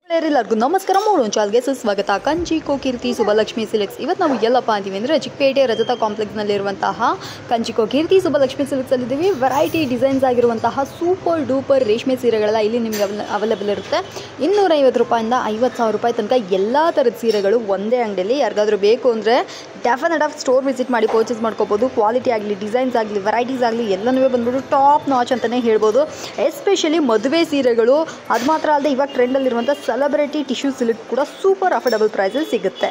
ಎಲ್ಲರಿಗೂ ನಮಸ್ಕಾರ ಮೂರು ಚಾಲ್ಗೆ ಸುಸ್ವಾಗತ ಕಂಚಿ ಕೋಕೀರ್ತಿ ಸುಬ್ಬಲಕ್ಷ್ಮಿ ಸಿಲ್ಕ್ಸ್ ಇವತ್ತು ನಾವು ಎಲ್ಲಪ್ಪ ಅಂತೀವಿ ಅಂದರೆ ಚಿಕ್ಕಪೇಟೆ ರಜತ ಕಾಂಪ್ಲೆಕ್ಸ್ನಲ್ಲಿರುವಂತಹ ಕಂಚಿ ಕೋಕೀರ್ತಿ ಸುಬ್ಬಲಕ್ಷ್ಮಿ ಸಿಲ್ಕ್ಸಲ್ಲಿದ್ದೀವಿ ವೆರೈಟಿ ಡಿಸೈನ್ಸ್ ಆಗಿರುವಂತಹ ಸೂಪರ್ ಡೂಪರ್ ರೇಷ್ಮೆ ಸೀರೆಗಳೆಲ್ಲ ಇಲ್ಲಿ ನಿಮಗೆ ಅವೈಲೇಬಲ್ ಇರುತ್ತೆ ಇನ್ನೂರೈವತ್ತು ರೂಪಾಯಿಂದ ಐವತ್ತು ಸಾವಿರ ರೂಪಾಯಿ ತನಕ ಎಲ್ಲ ಥರದ ಸೀರೆಗಳು ಒಂದೇ ಅಂಗಡಿಯಲ್ಲಿ ಯಾರಿಗಾದ್ರೂ ಬೇಕು ಅಂದರೆ ಡೆಫಿನೆಟ್ ಆಫ್ ಸ್ಟೋರ್ ವಿಸಿಟ್ ಮಾಡಿ ಪರ್ಚೇಸ್ ಮಾಡ್ಕೋಬೋದು ಕ್ವಾಲಿಟಿ ಆಗಲಿ ಡಿಸೈನ್ಸ್ ಆಗಲಿ ವೆರೈಟೀಸ್ ಆಗಲಿ ಎಲ್ಲನೂ ಬಂದ್ಬಿಟ್ಟು ಟಾಪ್ ನಾಚ್ ಅಂತಲೇ ಹೇಳ್ಬೋದು ಎಸ್ಪೆಷಲಿ ಮದುವೆ ಸೀರೆಗಳು ಅದು ಮಾತ್ರ ಅಲ್ಲದೆ ಇವಾಗ ಟ್ರೆಂಡಲ್ಲಿರುವಂಥ ಸೆಲೆಬ್ರಿಟಿ ಟಿಶ್ಯೂ ಸಿಲ್ಕ್ ಕೂಡ ಸೂಪರ್ ಅಫೋರ್ಡಬಲ್ ಪ್ರೈಸಲ್ಲಿ ಸಿಗುತ್ತೆ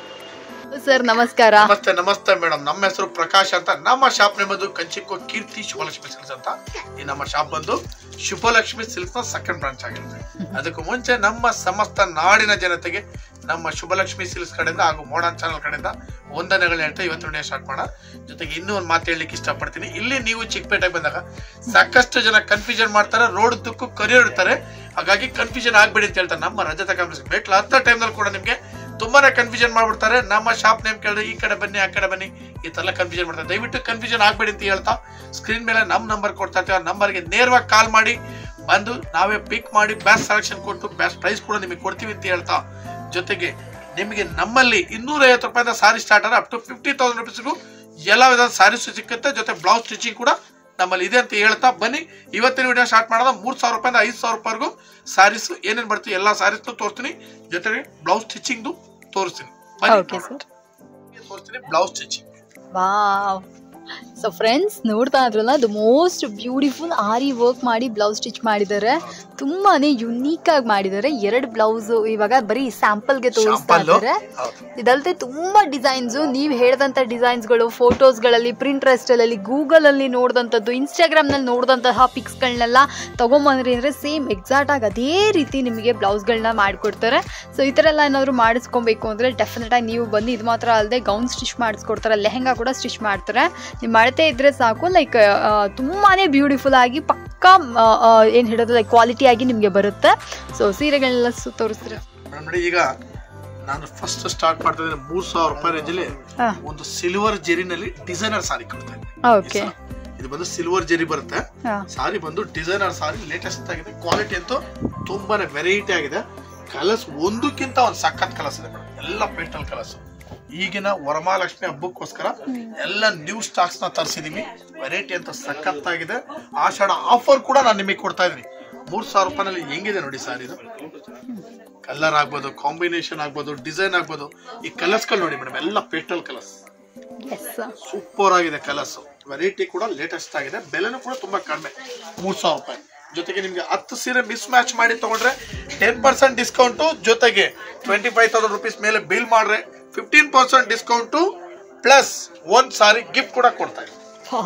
ಸರ್ ನಮಸ್ಕಾರ ನಮಸ್ತೆ ನಮಸ್ತೆ ಮೇಡಮ್ ನಮ್ಮ ಹೆಸರು ಪ್ರಕಾಶ್ ಅಂತ ನಮ್ಮ ಶಾಪ್ ಬಂದು ಕಂಚಿಕೋ ಕೀರ್ತಿ ಶುಭಲಕ್ಷ್ಮಿ ಸಿಲ್ಕ್ಸ್ ಅಂತ ಈ ನಮ್ಮ ಶಾಪ್ ಬಂದು ಶುಭಲಕ್ಷ್ಮಿ ಸಿಲ್ಕ್ಸ್ ನ ಸೆಕೆಂಡ್ ಬ್ರಾಂಚ್ ಆಗಿರುತ್ತೆ ಅದಕ್ಕೂ ಮುಂಚೆ ನಮ್ಮ ಸಮಸ್ತ ನಾಡಿನ ಜನತೆಗೆ ನಮ್ಮ ಶುಭಲಕ್ಷ್ಮಿ ಸಿಲ್ಕ್ಸ್ ಕಡೆಯಿಂದ ಹಾಗೂ ಮೋಡರ್ನ್ ಚಾನಲ್ ಕಡೆಯಿಂದ ವಂದನೆಗಳು ಹೇಳ್ತಾ ಇವತ್ತು ವಿಡಿಯೋ ಸ್ಟಾರ್ಟ್ ಮಾಡೋಣ ಜೊತೆಗೆ ಇನ್ನೂ ಒಂದು ಮಾತು ಹೇಳಲಿಕ್ಕೆ ಇಷ್ಟಪಡ್ತೀನಿ ಇಲ್ಲಿ ನೀವು ಚಿಕ್ಕಪೇಟೆಗೆ ಬಂದಾಗ ಸಾಕಷ್ಟು ಜನ ಕನ್ಫ್ಯೂಷನ್ ಮಾಡ್ತಾರೆ ರೋಡ್ ತುಕ್ಕು ಕರಿಯರ್ ಇರ್ತಾರೆ ಹಾಗಾಗಿ ಕನ್ಫ್ಯೂಷನ್ ಆಗ್ಬೇಡಿ ಅಂತ ಹೇಳ್ತಾರೆ ನಮ್ಮ ರಜತ ಕಾಂಪ್ಲೆಕ್ಸ್ ಮೆಟ್ಲು ಹತ್ತ ಟೈಮ್ನಲ್ಲಿ ಕೂಡ ನಿಮಗೆ ತುಂಬಾನೇ ಕನ್ಫ್ಯೂಷನ್ ಮಾಡ್ಬಿಡ್ತಾರೆ ನಮ್ಮ ಶಾಪ್ ನೇಮ್ ಕೇಳಿದ್ರೆ ಈ ಕಡೆ ಬನ್ನಿ ಆ ಕಡೆ ಬನ್ನಿ ಈ ತರ ಕನ್ಫ್ಯೂಷನ್ ಮಾಡ್ತಾರೆ ದಯವಿಟ್ಟು ಕನ್ಫ್ಯೂಷನ್ ಆಗ್ಬೇಡಿ ಅಂತ ಹೇಳ್ತಾ ಸ್ಕ್ರೀನ್ ಮೇಲೆ ನಮ್ಮ ನಂಬರ್ ಕೊಡ್ತಾ ಇರ್ತೀವಿ ಆ ನಂಬರ್ಗೆ ನೇರವಾಗಿ ಕಾಲ್ ಮಾಡಿ ಬಂದು ನಾವೇ ಪಿಕ್ ಮಾಡಿ ಬೆಸ್ಟ್ ಸೆಲೆಕ್ಷನ್ ಕೊಟ್ಟು ಬೆಸ್ಟ್ ಪ್ರೈಸ್ ಕೂಡ ನಿಮಗೆ ಕೊಡ್ತೀವಿ ಅಂತ ಹೇಳ್ತಾ ಜೊತೆಗೆ ನಿಮಗೆ ನಮ್ಮಲ್ಲಿ ಇನ್ನೂರ ಐವತ್ತು ರೂಪಾಯಿಂದ ಸಾರಿ ಸ್ಟಾರ್ಟ್ ಆದ್ರೆ ಅಪ್ ಟು ಫಿಫ್ಟಿ ತೌಸಂಡ್ ರುಪೀಸ್ಗೂ ಎಲ್ಲ ವಿಧದ ಸಾರೀಸ್ ಸಿಕ್ಕುತ್ತೆ ಜೊತೆ ಬ್ಲೌಸ್ ಸ್ಟಿಚಿಂಗ್ ಕೂಡ ನಮ್ಮಲ್ಲಿ ಇದೆ ಅಂತ ಹೇಳ್ತಾ ಬನ್ನಿ ಇವತ್ತಿನ ವಿಡಿಯೋ ಸ್ಟಾರ್ಟ್ ಮಾಡೋದ ಮೂರ್ ಸಾವಿರ ರೂಪಾಯಿಂದ ಐದು ಸಾವಿರ ರೂಪಾಯಿಗೂ ಸಾರೀಸ್ ಏನೇನ್ ಬರ್ತೀವಿ ಎಲ್ಲಾ ಸಾರೀಸ್ ತೋರಿಸ್ತೀನಿ ಜೊತೆಗೆ ಬ್ಲೌಸ್ ಸ್ಟಿಚಿಂಗ್ ತೋರಿಸ್ತೀನಿ ಬನ್ನಿ ಓಕೆ ನೋಡೋಣ. ಸರ್ ತೋರಿಸ್ತೀನಿ blouse stitching wow so friends ನೋಡ್ತಾ ಇದ್ರಲ್ಲ the most beautiful aari work ಮಾಡಿ ಬ್ಲೌಸ್ ಸ್ಟಿಚ್ ಮಾಡಿದ್ದಾರೆ ತುಂಬಾನೇ ಯುನೀಕ್ ಆಗಿ ಮಾಡಿದ್ದಾರೆ ಎರಡು ಬ್ಲೌಸ್ ಇವಾಗ ಬರೀ ಸ್ಯಾಂಪಲ್ಗೆ ತೋರಿಸ್ತಾ Sample. ಇದ್ದಾರೆ ಇದಲ್ಲದೆ ತುಂಬಾ ಡಿಸೈನ್ಸ್ ನೀವು ಹೇಳಿದಂಥ ಡಿಸೈನ್ಸ್ಗಳು ಫೋಟೋಸ್ಗಳಲ್ಲಿ ಪ್ರಿಂಟ್ರೆಸ್ಟಲ್ಲಿ ಗೂಗಲಲ್ಲಿ ನೋಡಿದಂಥದ್ದು ಇನ್ಸ್ಟಾಗ್ರಾಮ್ನಲ್ಲಿ ನೋಡಿದಂತಹ ಪಿಕ್ಸ್ಗಳನ್ನೆಲ್ಲ ತೊಗೊಂಬಂದ್ರಿ ಅಂದರೆ ಸೇಮ್ ಎಕ್ಸಾಕ್ಟ್ ಆಗಿ ಅದೇ ರೀತಿ ನಿಮಗೆ ಬ್ಲೌಸ್ಗಳನ್ನ ಮಾಡಿಕೊಡ್ತಾರೆ ಸೊ ಈ ಥರ ಎಲ್ಲ ಏನಾದರೂ ಮಾಡಿಸ್ಕೊಬೇಕು ಅಂದರೆ ಡೆಫಿನೆಟ್ ಆಗಿ ನೀವು ಬಂದು ಇದು ಮಾತ್ರ ಅಲ್ಲದೆ ಗೌನ್ ಸ್ಟಿಚ್ ಮಾಡಿಸ್ಕೊಡ್ತಾರೆ ಲೆಹೆಂಗಾ ಕೂಡ ಸ್ಟಿಚ್ ಮಾಡ್ತಾರೆ ನೀವು ಮಾಡದೇ ಇದ್ರೆ ಸಾಕು ಲೈಕ್ ತುಂಬಾ ಬ್ಯೂಟಿಫುಲ್ ಆಗಿ ಪಕ್ಕ ಏನು ಹೇಳೋದು ಲೈಕ್ ಕ್ವಾಲಿಟಿ ಆಗಿ ನಿಮಗೆ ಬರುತ್ತೆ ಸೊ ಸೀರೆಗಳನ್ನೆಲ್ಲ ಸು ತೋರಿಸ್ತೀರ ಮೇಡಮ್ ನೋಡಿ ಈಗ ನಾನು ಫಸ್ಟ್ ಸ್ಟಾರ್ಟ್ ಮಾಡ್ತಾ ಇದ್ದೀನಿ ಮೂರ್ ಸಾವಿರ ರೂಪಾಯಿ ರೇಂಜಲ್ಲಿ ಹಾಂ ಒಂದು ಸಿಲ್ವರ್ ಜೆರಿನಲ್ಲಿ ಡಿಸೈನರ್ ಸಾರಿ ಕೊಡ್ತಾ ಇದ್ದೀನಿ ಓಕೆ ಇದು ಬಂದು ಸಿಲ್ವರ್ ಜೆರಿ ಬರುತ್ತೆ ಹಾಂ ಸಾರಿ ಬಂದು ಡಿಸೈನರ್ ಸಾರಿ ಲೇಟೆಸ್ಟ್ ಆಗಿದೆ ಕ್ವಾಲಿಟಿ ಅಂತೂ ತುಂಬಾನೇ ವೆರೈಟಿ ಆಗಿದೆ ಕಲರ್ಸ್ ಒಂದಕ್ಕಿಂತ ಒಂದು ಸಖತ್ ಕಲರ್ಸ್ ಇದೆ ಮೇಡಮ್ ಎಲ್ಲ ಪೇಸ್ಟಲ್ ಕಲರ್ಸ್ ಈಗಿನ ವರಮಹಾಲಕ್ಷ್ಮಿ ಹಬ್ಬಕ್ಕೋಸ್ಕರ ಎಲ್ಲ ನ್ಯೂ ಸ್ಟಾಕ್ಸ್ ನ ತರಿಸಿದೀವಿ ವೆರೈಟಿ ಅಂತ ಸಖತ್ತಾಗಿದೆ ಆಷಾಢ ಆಫರ್ ಕೂಡ ನಾನು ನಿಮಗೆ ಕೊಡ್ತಾ ಇದೀನಿ ಮೂರ್ ಸಾವಿರ ರೂಪಾಯಿನಲ್ಲಿ ಹೆಂಗಿದೆ ನೋಡಿ ಸರ್ ಇದು ಕಲರ್ ಆಗ್ಬೋದು ಕಾಂಬಿನೇಷನ್ ಆಗ್ಬೋದು ಡಿಸೈನ್ ಆಗ್ಬೋದು ಈ ಕಲರ್ಸ್ ಗಳು ನೋಡಿ ಮೇಡಮ್ ಎಲ್ಲ ಪೇಸ್ಟಲ್ ಕಲರ್ಸ್ ಎಸ್ ಸೂಪರ್ ಆಗಿದೆ ಕಲರ್ಸ್ ವೆರೈಟಿ ಕೂಡ ಲೇಟೆಸ್ಟ್ ಆಗಿದೆ ಬೆಲೆನೂ ಕೂಡ ತುಂಬಾ ಕಡಿಮೆ ಮೂರ್ ಸಾವಿರ ರೂಪಾಯಿ ಜೊತೆಗೆ ನಿಮ್ಗೆ ಹತ್ತು ಸೀರೆ ಮಿಸ್ ಮ್ಯಾಚ್ ಮಾಡಿ ತಗೊಂಡ್ರೆ ಟೆನ್ ಪರ್ಸೆಂಟ್ ಡಿಸ್ಕೌಂಟು ಜೊತೆಗೆ ಟ್ವೆಂಟಿ ಫೈವ್ ತೌಸಂಡ್ ರುಪೀಸ್ ಮೇಲೆ ಬಿಲ್ ಮಾಡ್ರೆ ಫಿಫ್ಟೀನ್ ಪರ್ಸೆಂಟ್ ಡಿಸ್ಕೌಂಟು ಪ್ಲಸ್ ಒಂದ್ ಸಾರಿ ಗಿಫ್ಟ್ ಕೂಡ ಕೊಡ್ತಾ ಇದೆ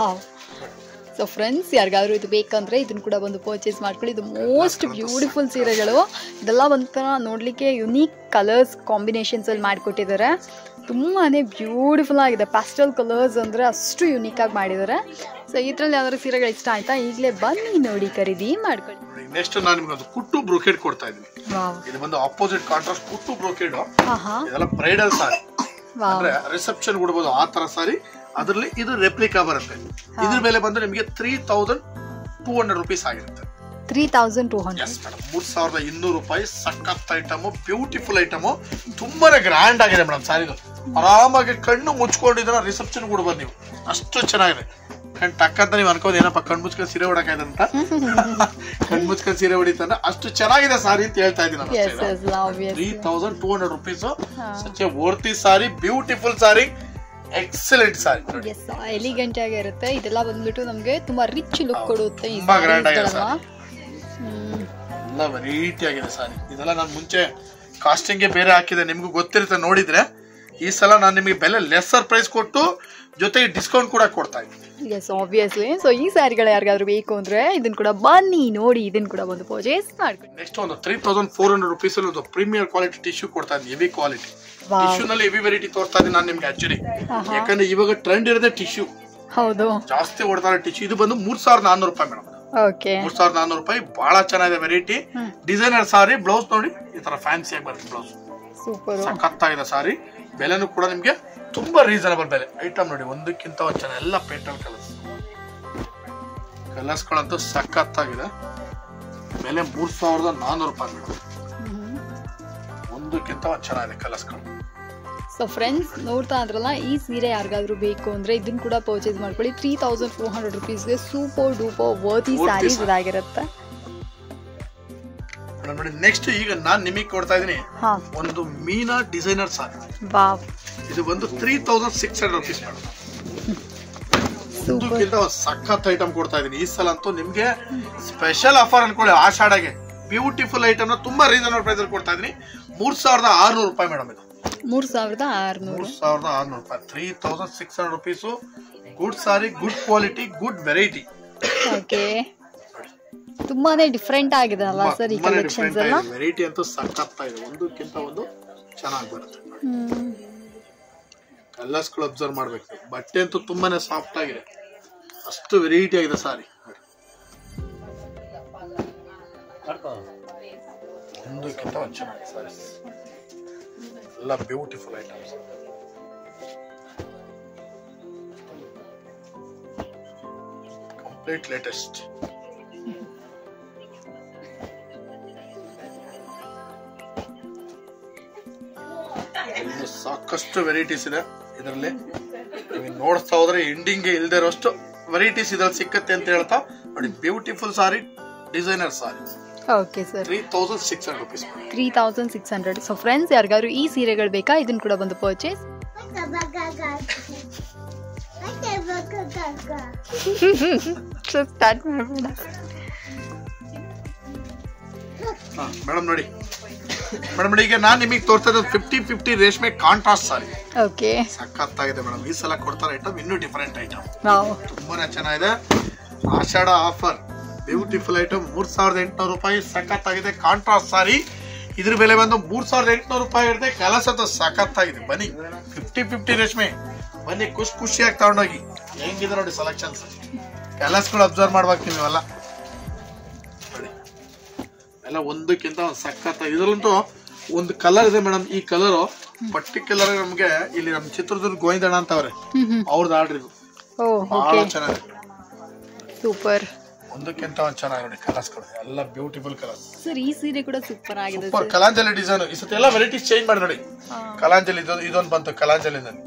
ಸೊ ಫ್ರೆಂಡ್ಸ್ ಯಾರಿಗಾದ್ರೂ ಇದು ಬೇಕಂದ್ರೆ ಇದನ್ನ ಕೂಡ ಬಂದು ಪರ್ಚೇಸ್ ಮಾಡ್ಕೊಳ್ಳಿ ಇದು ಮೋಸ್ಟ್ ಬ್ಯೂಟಿಫುಲ್ ಸೀರೆಗಳು ಇದೆಲ್ಲ ಒಂಥರ ನೋಡಲಿಕ್ಕೆ ಯುನೀಕ್ ಕಲರ್ಸ್ ಕಾಂಬಿನೇಷನ್ಸಲ್ಲಿ ಮಾಡಿಕೊಟ್ಟಿದ್ದಾರೆ ತುಂಬಾ ಬ್ಯೂಟಿಫುಲ್ ಆಗಿದೆ ಪ್ಯಾಸ್ಟಲ್ ಕಲರ್ಸ್ ಅಂದರೆ ಅಷ್ಟು ಯುನೀಕ್ ಆಗಿ ಮಾಡಿದ್ದಾರೆ ಸೊ ಇದರಲ್ಲಿ ಯಾವ್ದಾದ್ರು ಸೀರೆಗಳು ಇಷ್ಟ ಆಯ್ತಾ ಈಗಲೇ ಬನ್ನಿ ನೋಡಿ ಖರೀದಿ ಮಾಡ್ಕೊಳ್ಳಿ ನೆಕ್ಸ್ಟ್ ನಾನು ನಿಮ್ಗೆ ಒಂದು ಕುಟ್ಟು ಬ್ರೋಕೆಡ್ ಕೊಡ್ತಾ ಇದ್ದೀನಿ ವಾವ್ ಇದು ಬಂದು ಅಪೋಸಿಟ್ ಕಾಂಟ್ರಾಸ್ಟ್ ಕುಟ್ಟು ಬ್ರೋಕೆಡ್ ಹಾಂ ಹಾಂ ಇದೆಲ್ಲ ಬ್ರೈಡಲ್ ಸಾರಿ ವಾವ್ ಅಂದ್ರೆ ರಿಸೆಪ್ಷನ್ ಕೊಡ್ಬೋದು ಆ ತರ ಸಾರಿ ಅದರಲ್ಲಿ ಇದು ರೆಪ್ಲಿಕಾ ಬರುತ್ತೆ ಇದ್ರ ಮೇಲೆ ಬಂದು ನಿಮಗೆ three thousand two hundred rupees ಆಗಿರುತ್ತೆ three thousand two hundred yes madam ಮೂರ್ ಸಾವಿರದ ಇನ್ನೂರು ರೂಪಾಯಿ ಸಖತ್ ಐಟಮ್ ಬ್ಯೂಟಿಫುಲ್ ಐಟಮ್ ತುಂಬಾನೇ ಗ್ರ್ಯಾಂಡ್ ಆಗಿದೆ ಮೇಡಮ್ ಸಾರಿದು ಆರಾಮಾಗಿ ಕಣ್ಣು ಮುಚ್ಕೊಂಡು ಇದನ್ನ ರಿಸೆಪ್ಷನ್ ಕೊಡ್ಬೋದು ನೀವು ಅಷ್ಟು ಚೆನ್ನಾಗಿದೆ ಕಣ್ ಟಕ್ಕಂತ ನೀವು ಅನ್ಕೋದು ಏನಪ್ಪ ಕಣ್ ಮುಚ್ಕೊಂಡು ಸೀರೆ ಹೊಡಕಾಯ್ತು ಅಂತ ಕಣ್ ಮುಚ್ಕೊಂಡು ಸೀರೆ ಹೊಡಿತಾನೆ ಅಷ್ಟು ಚೆನ್ನಾಗಿದೆ ಸಾರಿ ಅಂತ ಹೇಳ್ತಾ ಎಸ್ ಇದ್ದೀನಿ yes obvious three thousand two hundred rupees such a worthy sari beautiful sari excellent sari ನೋಡಿ ಎಸ್ ಎಲಿಗೆಂಟ್ ಆಗಿ ಇರುತ್ತೆ ಇದೆಲ್ಲ ಬಂದ್ಬಿಟ್ಟು ನಮಗೆ ತುಂಬಾ ರಿಚ್ ಲುಕ್ ಕೊಡುತ್ತೆ ಈ ತುಂಬಾ grand ಆಗಿದೆ ಸಾರೀಸ್ಗಳೆಲ್ಲ. ಹ್ಮ್. ಎಲ್ಲ ವೆರೈಟಿ ಆಗಿದೆ ಸಾರಿ ಇದೆಲ್ಲ ನಾನು ಮುಂಚೆ ಕಾಸ್ಟಿಂಗ್ಗೆ ಬೇರೆ ಹಾಕಿದೆ ನಿಮ್ಗೂ ಗೊತ್ತಿರುತ್ತೆ ನೋಡಿದ್ರೆ ಈ ಸಲ ನಾನು ನಿಮಗೆ ಬೆಲೆ ಲೆಸ್ಸರ್ ಪ್ರೈಸ್ ಕೊಟ್ಟು ಜೊತೆಗೆ ಡಿಸ್ಕೌಂಟ್ ಕೂಡ ಕೊಡ್ತಾ ಇದ್ದೀನಿ ಎಸ್ ಆಬ್ವಿಯಸ್ಲಿ ಸೊ ಈ ಸ್ಯಾರಿಗಳು ಯಾರಿಗಾದ್ರೂ ಬೇಕು ಅಂದ್ರೆ ಇದನ್ನ ಕೂಡ ಬನ್ನಿ ನೋಡಿ ಇದನ್ನ ಕೂಡ ಒಂದು ಪರ್ಚೇಸ್ ಮಾಡ್ಕೊಳ್ಳಿ ನೆಕ್ಸ್ಟ್ ಒಂದು three thousand four hundred rupees ಅಲ್ಲಿ ಒಂದು ಪ್ರೀಮಿಯರ್ ಕ್ವಾಲಿಟಿ ಟಿಶ್ಯೂ ಕೊಡ್ತಾ ಇದ್ದೀನಿ ಹೆವಿ ಕ್ವಾಲಿಟಿ Wow. ಟಿಶ್ಯೂ ನಲ್ಲಿ ಹೆವಿ ವೆರೈಟಿ ತೋರ್ತಾ ಇದ್ದೀನಿ ನಾನು ನಿಮ್ಗೆ ಆಕ್ಚುಲಿ ಯಾಕಂದ್ರೆ ಇವಾಗ ಟ್ರೆಂಡ್ ಇರೋದೇ ಟಿಶ್ಯೂ ಹೌದು ಜಾಸ್ತಿ ಹೊಡ್ತಾರೆ ಟಿಶ್ಯೂ ಇದು ಬಂದು ಮೂರ್ ಸಾವಿರದ ನಾನ್ನೂರು ರೂಪಾಯಿ ಮೇಡಮ್ ಓಕೆ ಮೂರ್ ಸಾವಿರದ ನಾನ್ನೂರು ರೂಪಾಯಿ ಬಹಳ ಚೆನ್ನಾಗಿದೆ variety hmm. Designer sari blouse ನೋಡಿ ಈ ತರ ಫ್ಯಾನ್ಸಿ ಆಗಿ ಬರುತ್ತೆ ಬ್ಲೌಸ್ ಸೂಪರ್ ಸಖತ್ತಾಗಿದೆ ಸಾರಿ ಬೆಲೆನೂ ಕೂಡ ನಿಮ್ಗೆ ತುಂಬಾ ರೀಸನಬಲ್ ಬೆಲೆ ಐಟಮ್ ನೋಡಿ ಒಂದಕ್ಕಿಂತ ಒಂದು ಚೆನ್ನಾಗಿ ಎಲ್ಲ ಪೇಟಲ್ ಕಲರ್ಸ್ ಕಲರ್ಸ್ಗಳಂತೂ ಸಖತ್ತಾಗಿದೆ ಬೆಲೆ ಮೂರ್ ಸಾವಿರದ ನಾನ್ನೂರು ರೂಪಾಯಿ ಮೇಡಮ್ ಒಂದಕ್ಕಿಂತ ಒಂದು ಚೆನ್ನಾಗಿದೆ ಕಲರ್ಸ್ಗಳು ಸೊ ಫ್ರೆಂಡ್ಸ್ ನೋಡ್ತಾ ಇದ್ರಲ್ಲ ಈ ಸೀರೆ ಯಾರಿಗಾದ್ರೂ ಬೇಕು ಅಂದರೆ ಇದನ್ನು ಕೂಡ ಪರ್ಚೇಸ್ ಮಾಡ್ಕೊಳ್ಳಿ ತ್ರೀ ತೌಸಂಡ್ ಫೋರ್ ಹಂಡ್ರೆಡ್ ರುಪೀಸ್ಗೆ super duper worthy Worthy saris saree. ಇದಾಗಿರುತ್ತೆ ಮೇಡಮ್ ನೋಡಿ ನೆಕ್ಸ್ಟ್ ಈಗ ನಾನು ನಿಮಗೆ ಕೊಡ್ತಾ ಇದ್ದೀನಿ ಹಾಂ ಒಂದು ಮೀನಾ ಡಿಸೈನರ್ ಸಾರಿ ವಾವ್ ಇದು ಬಂದು three thousand six hundred rupees madam super ಒಂದಕ್ಕಿಂತ ಒಂದು ಸಖತ್ ಐಟಮ್ ಕೊಡ್ತಾ ಇದೀನಿ ಈ ಸಲ ಅಂತೂ ನಿಮ್ಗೆ ಸ್ಪೆಷಲ್ ಆಫರ್ ಅನ್ಕೊಳ್ಳಿ ಆಷಾಢಗೆ ಬ್ಯೂಟಿಫುಲ್ ಐಟಮ್ ನ ತುಂಬಾ ರೀಸನಬಲ್ ಪ್ರೈಸ್ ಅಲ್ಲಿ ಕೊಡ್ತಾ ಇದೀನಿ ಮೂರ್ ಸಾವಿರದ ಆರ್ನೂರು ರೂಪಾಯಿ ಮೇಡಮ್ ಇದು ಮೂರು ಸಾವಿರದ ಆರುನೂರು ಮೂರ್ ಸಾವಿರದ ಆರ್ನೂರು ರೂಪಾಯಿ three thousand six hundred rupees good sari good quality good variety okay ತುಂಬಾನೇ ಡಿಫ್ರೆಂಟ್ ಆಗಿದೆ ಅಲ್ಲ ಸರ್ ಈ ಕಲೆಕ್ಷನ್ಸ್ ಎಲ್ಲ ವೆರೈಟಿ ಅಂತೂ ಸಖತ್ ಇದೆ ಒಂದಕ್ಕಿಂತ ಒಂದು ಚೆನ್ನಾಗಿ ಬರುತ್ತೆ ಹ್ಮ್. ಕಲರ್ಸ್ಗಳು ಅಬ್ಸರ್ವ್ ಮಾಡ್ಬೇಕು ಬಟ್ಟೆ ಅಂತೂ ತುಂಬಾನೇ ಸಾಫ್ಟ್ ಆಗಿದೆ ಅಷ್ಟು ವೆರೈಟಿ ಆಗಿದೆ ಸಾರಿ ಒಂದಕ್ಕಿಂತ ಒಂದು ಚೆನ್ನಾಗಿದೆ ಸಾರಿ ಎಲ್ಲ ಬ್ಯೂಟಿಫುಲ್ ಐಟಮ್ಸ್ ಕಂಪ್ಲೀಟ್ ಲೇಟೆಸ್ಟ್ ಇನ್ನು ಸಾಕಷ್ಟು ವೆರೈಟೀಸ್ ಇದೆ ಇದರಲ್ಲಿ ನೀವು ನೋಡ್ತಾ ಹೋದ್ರೆ ಎಂಡಿಂಗ್ ಇಲ್ದೇ ಇರೋಷ್ಟು ವೆರೈಟೀಸ್ ಇದ್ರಲ್ಲಿ ಸಿಕ್ಕತ್ತೆ ಅಂತ ಹೇಳ್ತಾ ನೋಡಿ beautiful sari designer sari okay sir three thousand six hundred rupees three thousand six hundred so friends ಯಾರಿಗಾದ್ರು ಈ ಸೀರೆಗಳು ಬೇಕಾ ಇದನ್ನ ಕೂಡ ಬಂದು ಪರ್ಚೇಸ್ ಸ್ಟಾರ್ಟ್ ಮಾಡಬೇಡ ಮೇಡಮ್ ನೋಡಿ ಮೇಡಮ್ ನೋಡಿ ಈಗ ನಾನು ನಿಮಗೆ ತೋರ್ತಾ ಇರೋದು ಫಿಫ್ಟಿ ಫಿಫ್ಟಿ ರೇಷ್ಮೆ ಕಾಂಟ್ರಾಸ್ಟ್ ಸಾರಿ ಓಕೆ ಸಖತ್ತಾಗಿದೆ ಮೇಡಮ್ ಈ ಸಲ ಕೊಡ್ತಾರೆ ಐಟಮ್ ಇನ್ನೂ ಡಿಫರೆಂಟ್ ಐಟಮ್ ವಾವ್ ತುಂಬಾನೇ ಚೆನ್ನಾಗಿದೆ ಆಷಾಢ ಆಫರ್ ಬ್ಯೂಟಿಫುಲ್ ಐಟಮ್ ಮೂರ್ ಸಾವಿರದ ಎಂಟುನೂರು ರೂಪಾಯಿ ಸಖತ್ತಾಗಿದೆ ಕಾಂಟ್ರಾಸ್ಟ್ ಸಾರಿ ಇದ್ರ ಬೆಲೆ ಬಂದು ಮೂರ್ ಸಾವಿರದ ಎಂಟುನೂರು ರೂಪಾಯಿ ಇರುತ್ತೆ ಕೆಲಸ ಅಂತೂ ಸಖತ್ತಾಗಿದೆ ಬನ್ನಿ ಫಿಫ್ಟಿ ಫಿಫ್ಟಿ ರೇಷ್ಮೆ ಬನ್ನಿ ಖುಷಿ ಖುಷಿಯಾಗಿ ತಗೊಂಡೋಗಿ ಹೆಂಗಿದೆ ನೋಡಿ ಸೆಲೆಕ್ಷನ್ಸ್ ಕೆಲಸಗಳು ಅಬ್ಸರ್ವ್ ಮಾಡ್ಬೇಕು ನೀವೆಲ್ಲ ನೋಡಿ ಎಲ್ಲ ಒಂದಕ್ಕಿಂತ ಒಂದು ಸಖತ್ ಇದ್ರಲ್ಲಂತೂ ಒಂದು ಕಲರ್ ಇದೆ ಮೇಡಮ್ ಈ ಕಲರ್ ಪರ್ಟಿಕ್ಯುಲರ್ ನಮ್ಗೆ ಇಲ್ಲಿ ನಮ್ ಚಿತ್ರದುರ್ಗ ಗೋವಿಂದಣ್ಣ ಅಂತ ಅವ್ರೆ ಹ್ಮ್ ಹ್ಮ್ ಅವ್ರದ್ದು ಆರ್ಡ್ರ್ ಇದು ಓ ಬಹಳ ಓಕೆ ಚೆನ್ನಾಗಿದೆ ಸೂಪರ್ ಒಂದಕ್ಕಿಂತ ಒಂದು ಚೆನ್ನಾಗಿ ನೋಡಿ ಕಲರ್ಸ್ ಕೊಡಿ ಎಲ್ಲ ಬ್ಯೂಟಿಫುಲ್ ಕಲರ್ಸ್ ಸರ್ ಈ ಸೀರೆ ಕೂಡ ಸೂಪರ್ ಆಗಿದೆ ಸೂಪರ್ ಸರ್ ಕಲಾಂಜಲಿ ಡಿಸೈನ್ ಈ ಸತಿ ಎಲ್ಲ ವೆರೈಟೀಸ್ ಚೇಂಜ್ ಮಾಡಿ ನೋಡಿ ಹಾ. ಕಲಾಂಜಲಿ ಇದೊಂದು ಇದೊಂದು ಬಂತು ಕಲಾಂಜಲಿನಲ್ಲಿ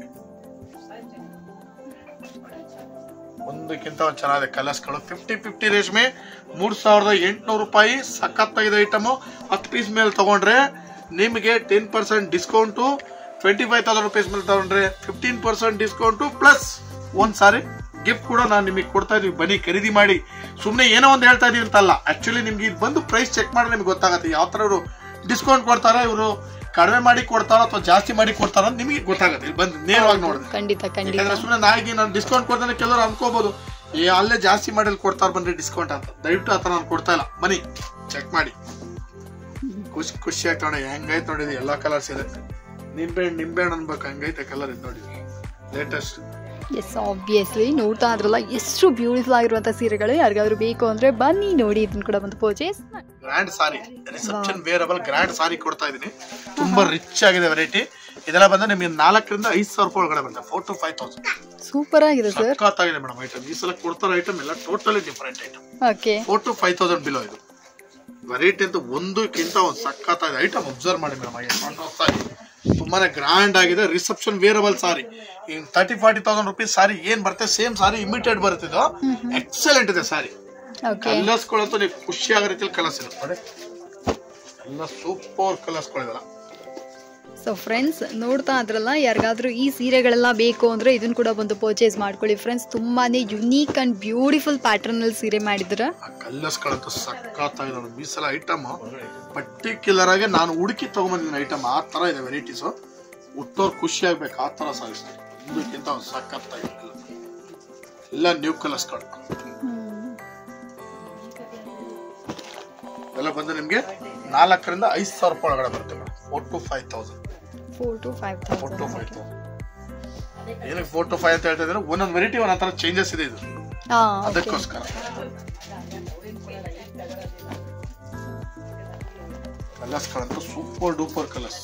ಒಂದಕ್ಕಿಂತ ಒಂದು ಚೆನ್ನಾಗಿದೆ ಕಲರ್ಸ್ಗಳು ಫಿಫ್ಟಿ ಫಿಫ್ಟಿ ರೇಷ್ಮೆ ಮೂರ್ ಸಾವಿರದ ಎಂಟುನೂರು ರೂಪಾಯಿ ಸಖತ್ತಾಗಿದೆ ಐಟಮು ಹತ್ತು ಪೀಸ್ ಮೇಲೆ ತಗೊಂಡ್ರೆ ನಿಮಗೆ ten percent discount twenty five thousand rupees ಮೇಲೆ ತಗೊಂಡ್ರೆ ಫಿಫ್ಟೀನ್ ಪರ್ಸೆಂಟ್ ಡಿಸ್ಕೌಂಟು ಪ್ಲಸ್ ಒಂದ್ ಸಾರಿ ಗಿಫ್ಟ್ ಕೂಡ ನಾನು ನಿಮಗೆ ಕೊಡ್ತಾ ಇದೀವಿ ಬನ್ನಿ ಖರೀದಿ ಮಾಡಿ ಸುಮ್ಮನೆ ಏನೋ ಒಂದು ಹೇಳ್ತಾ ಇದೀವಿ ಅಂತಲ್ಲ ಆಕ್ಚುಲಿ ನಿಮ್ಗೆ ಇದು ಬಂದು ಪ್ರೈಸ್ ಚೆಕ್ ಮಾಡಿ ನಿಮ್ಗೆ ಗೊತ್ತಾಗುತ್ತೆ ಯಾವ ಥರ ಇವರು ಡಿಸ್ಕೌಂಟ್ ಕೊಡ್ತಾರಾ ಇವರು ಕಡಿಮೆ ಮಾಡಿ ಕೊಡ್ತಾರ ಅಥವಾ ಜಾಸ್ತಿ ಮಾಡಿ ಕೊಡ್ತಾರ ಅಂತ ನಿಮಗೆ ಗೊತ್ತಾಗುತ್ತೆ ಇಲ್ಲಿ ಬಂದು ನೇರವಾಗಿ ನೋಡಿದ್ರೆ ಖಂಡಿತ ಖಂಡಿತ ಯಾಕಂದ್ರೆ ಸುಮ್ಮನೆ ನಾಯಿಗೆ ನಾನು ಡಿಸ್ಕೌಂಟ್ ಕೊಡ್ತಾನೆ ಕೆಲವರು ಅನ್ಕೋಬಹುದು ಏ ಅಲ್ಲೇ ಜಾಸ್ತಿ ಮಾಡಿ ಕೊಡ್ತಾರ ಬನ್ರಿ ಡಿಸ್ಕೌಂಟ್ ಅಂತ ದಯವಿಟ್ಟು ಆತರ ನಾನು ಕೊಡ್ತಾ ಇಲ್ಲ ಬನ್ನಿ ಚೆಕ್ ಮಾಡಿ ಖುಷಿ ಖುಷಿ ಆಗ್ತಾಣ ಹೆಂಗೈತೆ ನೋಡಿದ್ವಿ ಎಲ್ಲಾ ಕಲರ್ಸ್ ಇದೆ ನಿಂಬೆ ನಿಂಬೆ ಹಣ್ಣು ಅನ್ಬೇಕು ಹಂಗೈತೆ ಕಲರ್ ಇದು ನೋಡಿ ಲೇಟೆಸ್ಟ್ ಎಸ್ ಆಬ್ವಿಯಸ್ಲಿ ನೋಡ್ತಾ ಇದ್ರಲ್ಲ ಎಷ್ಟು ಬ್ಯೂಟಿಫುಲ್ ಆಗಿರುವಂತ ಸೀರೆಗಳು ಯಾರಿಗಾದ್ರೂ ಬೇಕು ಅಂದ್ರೆ ಬನ್ನಿ ನೋಡಿ ಇದನ್ನ ಕೂಡ ಬಂದು purchase grand sari reception wearable grand sari ಕೊಡ್ತಾ ಇದೀನಿ ತುಂಬಾ ರಿಚ್ ಆಗಿದೆ ವೆರೈಟಿ ಇದೆಲ್ಲ ಬಂದು ನಿಮಗೆ ನಾಲ್ಕರಿಂದ ಐದು ಸಾವಿರ ರೂಪಾಯಿ ಒಳಗಡೆ ಬಂದ four to five thousand super ಆಗಿದೆ ಸರ್ ಸಖತ್ತಾಗಿದೆ ಮೇಡಮ್ ಐಟಮ್ ಈ ಸಲ ಕೊಡ್ತಾರ ಐಟಮ್ ಎಲ್ಲ totally different item okay four to five thousand below ಇದು ವೆರೈಟಿ ಅಂತ ಒಂದಕ್ಕಿಂತ ಒಂದು ಸಖತ್ತಾಗಿದೆ ಐಟಮ್ ಅಬ್ಸರ್ವ್ ಮಾಡಿ ಮೇಡಮ್ ಸಾರಿ ತುಂಬಾನೇ ಗ್ರ್ಯಾಂಡ್ ಆಗಿದೆ reception wearable sari in thirty forty thousand rupees sari ಏನ್ ಬರುತ್ತೆ ಸೇಮ್ ಸಾರಿ ಇಮಿಟೆಡ್ ಬರ್ತಿದ್ದು ಎಕ್ಸಲೆಂಟ್ ಇದೆ ಸಾರಿ ಓಕೆ ಕಲರ್ಸ್ಗಳಂತೂ ನೀವು ಖುಷಿ ಆಗೋ ರೀತಿಯಲ್ಲಿ ಕಲರ್ಸ್ ಇದೆ ನೋಡಿ ಎಲ್ಲ ಸೂಪರ್ ಕಲರ್ಸ್ಗಳಿದೆಲ್ಲ ಸೊ ಫ್ರೆಂಡ್ಸ್ ನೋಡ್ತಾ ಇದ್ರಲ್ಲ ಯಾರಿಗಾದ್ರೂ ಈ ಸೀರೆಗಳೆಲ್ಲ ಬೇಕು ಅಂದ್ರೆ ಇದನ್ನ ಕೂಡ ಬಂದು ಪರ್ಚೇಸ್ ಮಾಡ್ಕೊಳ್ಳಿ ಫ್ರೆಂಡ್ಸ್ ತುಂಬಾನೇ ಯುನೀಕ್ ಅಂಡ್ ಬ್ಯೂಟಿಫುಲ್ ಪ್ಯಾಟರ್ನ್ ಅಲ್ಲಿ ಸೀರೆ ಮಾಡಿದ್ರ ಆ ಕಲರ್ಸ್ಗಳಂತೂ ಸಖತ್ತಾಗಿದೆ ನೋಡಿ ಈ ಸಲ ಐಟಮ್ ಪರ್ಟಿಕ್ಯುಲರ್ ಆಗಿ ನಾನು ಹುಡುಕಿ ತಗೊಂಬಂದಿದ್ದೀನಿ ಐಟಮ್ ಆ ತರ ಇದೆ ವೆರೈಟೀಸ್ ಹುಟ್ಟೋರ್ ಖುಷಿ ಆಗ್ಬೇಕು ಆ ತರ ಸಾಗಿಸ್ತಾರೆ ಇದಕ್ಕಿಂತ ಒಂದು ಸಖತ್ತಾಗಿದೆ ಎಲ್ಲ. ಎಲ್ಲ ನ್ಯೂ ಕಲರ್ಸ್ಗಳು ಎಲ್ಲ ಬಂದು ನಿಮ್ಗೆ ನಾಲ್ಕರಿಂದ ಐದು ಸಾವಿರ ರೂಪಾಯಿ ಒಳಗಡೆ ಬರುತ್ತೆ four to five thousand four to five four to thousand five thousand ಏನಕ್ಕೆ ಫೋರ್ ಟು ಫೈವ್ ಅಂತ ಹೇಳ್ತಾ ಇದ್ರೆ ಒಂದೊಂದು ವೆರೈಟಿ ಒಂದೊಂದು ತರ ಚೇಂಜಸ್ ಇದೆ ಇದು ಹಾ ಅದಕ್ಕೋಸ್ಕರ ಕಲರ್ಸ್ಗಳಂತೂ super duper colours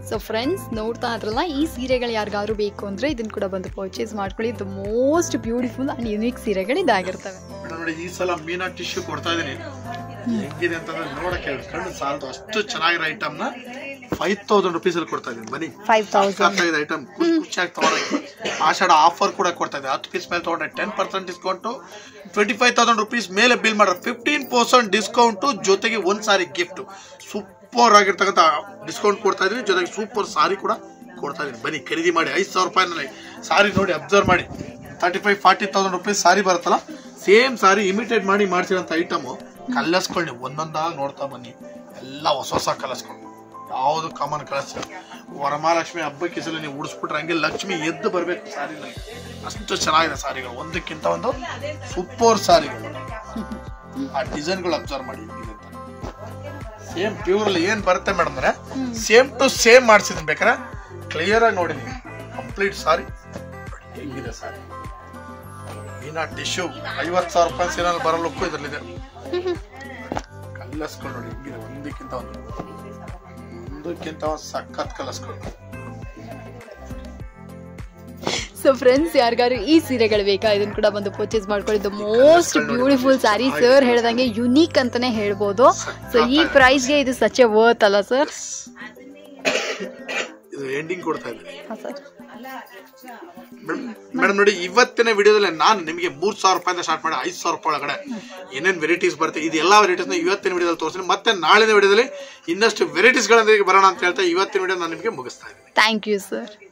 so friends ನೋಡ್ತಾ ಇದ್ರಲ್ಲ ಈ ಸೀರೆಗಳು ಯಾರಿಗಾದ್ರು ಬೇಕು ಅಂದರೆ ಇದನ್ನು ಕೂಡ ಬಂದು ಪರ್ಚೇಸ್ ಮಾಡ್ಕೊಳ್ಳಿ the most beautiful and unique ಸೀರೆಗಳು ಇದಾಗಿರ್ತವೆ ಮೇಡಮ್ ನೋಡಿ ಈ ಸಲ ಮೀನಾ ಟಿಶ್ಯೂ ಕೊಡ್ತಾ ಇದೀನಿ ಹೆಂಗಿದೆ ಅಂತಂದ್ರೆ ನೋಡಕ್ಕೆ ಎರಡು ಕಣ್ಣು ಸಾಲದು ಅಷ್ಟು ಚೆನ್ನಾಗಿರೋ ಐಟಮ್ ನ ಫೈವ್ ತೌಸಂಡ್ ರುಪೀಸ್ ಅಲ್ಲಿ ಕೊಡ್ತಾ ಇದೀನಿ ಬನ್ನಿ ಫೈವ್ ತೌಸಂಡ್ ಇದೆ ಐಟಮ್ ಖುಷಿ ಖುಷಿಯಾಗಿ ತಗೊಳಕ್ಕೆ ಆಷಾಢ ಆಫರ್ ಕೂಡ ಕೊಡ್ತಾ ಇದೆ ಹತ್ತು ಪೀಸ್ ಮೇಲೆ ತಗೊಂಡ್ರೆ ten percent discount twenty five thousand rupees ಮೇಲೆ ಬಿಲ್ ಮಾಡ್ರೆ ಫಿಫ್ಟೀನ್ ಪರ್ಸೆಂಟ್ ಡಿಸ್ಕೌಂಟು ಜೊತೆಗೆ ಒಂದು ಸಾರಿ ಗಿಫ್ಟ್ ಸೂಪರ್ ಆಗಿರ್ತಕ್ಕಂಥ ಡಿಸ್ಕೌಂಟ್ ಕೊಡ್ತಾ ಇದೀನಿ ಜೊತೆಗೆ ಸೂಪರ್ ಸಾರಿ ಕೂಡ ಕೊಡ್ತಾ ಇದೀನಿ ಬನ್ನಿ ಖರೀದಿ ಮಾಡಿ ಐದು ಸಾವಿರ ರೂಪಾಯಿನಲ್ಲಿ ಸಾರಿ ನೋಡಿ ಅಬ್ಸರ್ವ್ ಮಾಡಿ thirty five forty thousand rupees sari ಬರುತ್ತಲ್ಲ ಸೇಮ್ ಸಾರಿ ಇಮಿಟೇಟ್ ಮಾಡಿ ಮಾಡ್ಸಿರೋಂಥ ಐಟಮು ಕಲ್ಲಸ್ಕೊಳ್ಳಿ ಒಂದೊಂದಾಗಿ ನೋಡ್ತಾ ಬನ್ನಿ ಎಲ್ಲ ಹೊಸ ಹೊಸ ಕಲಸ್ಕೊಂಡು ಯಾವುದು ಕಾಮನ್ ಕಲರ್ಸ್ ವರಮಹಾಲಕ್ಷ್ಮಿ ಹಬ್ಬಕ್ಕೆ ಈ ಸಲ ನೀವು ಉಡಿಸ್ಬಿಟ್ರೆ ಹಂಗೆ ಲಕ್ಷ್ಮಿ ಎದ್ದು ಬರಬೇಕು ಸಾರಿನಲ್ಲಿ ಅಷ್ಟು ಚೆನ್ನಾಗಿದೆ ಸಾರಿಗಳು ಒಂದಕ್ಕಿಂತ ಒಂದು ಸೂಪರ್ ಸಾರಿಗಳು ಆ ಡಿಸೈನ್ಗಳು ಅಬ್ಸರ್ವ್ ಮಾಡಿ ಹೇಗಿದೆ ಅಂತ ಸೇಮ್ ಪ್ಯೂರ್ಲಿ ಏನ್ ಬರುತ್ತೆ ಮೇಡಮ್ ಅಂದ್ರೆ ಸೇಮ್ ಟು ಸೇಮ್ ಮಾಡಿಸಿದ್ರೆ ಬೇಕಾರೆ ಕ್ಲಿಯರ್ ಆಗಿ ನೋಡಿ ನೀವು ಕಂಪ್ಲೀಟ್ ಸಾರಿ ಹೇಗಿದೆ ಸಾರಿ ಮೀನಾ ಟಿಶ್ಯೂ ಐವತ್ತು ಸಾವಿರ ರೂಪಾಯಿ ಸೀನಲ್ಲಿ ಬರೋ ಲುಕ್ಕು ಇದರಲ್ಲಿದೆ ಕಲ್ಲಸ್ಕೊಂಡು ನೋಡಿ ಹೆಂಗಿದೆ ಒಂದಕ್ಕಿಂತ ಒಂದು ಒಂದಕ್ಕಿಂತ ಒಂದು ಸಖತ್ ಕಲಸ್ಕೊಂಡು ಸೊ ಫ್ರೆಂಡ್ಸ್ ಯಾರಿಗಾರು ಈ ಸೀರೆಗಳು ಬೇಕಾ ಇದನ್ನು ಕೂಡ ಬಂದು ಪರ್ಚೇಸ್ ಮಾಡ್ಕೊಳ್ಳಿ the most beautiful sari sir ಹೇಳ್ದಂಗೆ ಯುನೀಕ್ ಅಂತಾನೆ ಹೇಳ್ಬೋದು ಸೊ ಈ ಪ್ರೈಸ್ಗೆ ಇದು ಸಚ್ ಎ ವರ್ತ್ ಅಲ್ಲ ಸರ್ ಇದು ಎಂಡಿಂಗ್ ಕೊಡ್ತಾ ಇದ್ದೀನಿ ಹಾಂ ಸರ್ ಮೇಡಮ್ ನೋಡಿ ಇವತ್ತಿನ ವಿಡಿಯೋದಲ್ಲಿ ನಾನು ನಿಮಗೆ ಮೂರ್ ಸಾವಿರ ರೂಪಾಯಿಂದ ಸ್ಟಾರ್ಟ್ ಮಾಡಿ ಐದು ಸಾವಿರ ರೂಪಾಯಿ ಒಳಗಡೆ ಏನೇನ್ ವೆರೈಟೀಸ್ ಬರುತ್ತೆ ಇದು ಎಲ್ಲಾ ವೆರೈಟೀಸ್ನ ಇವತ್ತಿನ ವಿಡಿಯೋದಲ್ಲಿ ತೋರಿಸ್ತೀನಿ ಮತ್ತೆ ನಾಳಿನ ವಿಡಿಯೋದಲ್ಲಿ ಇನ್ನಷ್ಟು ವೆರೈಟೀಸ್ಗಳೊಂದಿಗೆ ಬರೋಣ ಅಂತ ಹೇಳ್ತಾ ಇವತ್ತಿನ ವಿಡಿಯೋ ನಾನು ನಿಮಗೆ ಮುಗಿಸ್ತಾ ಇದ್ದೀನಿ ಥ್ಯಾಂಕ್ ಯು ಸರ್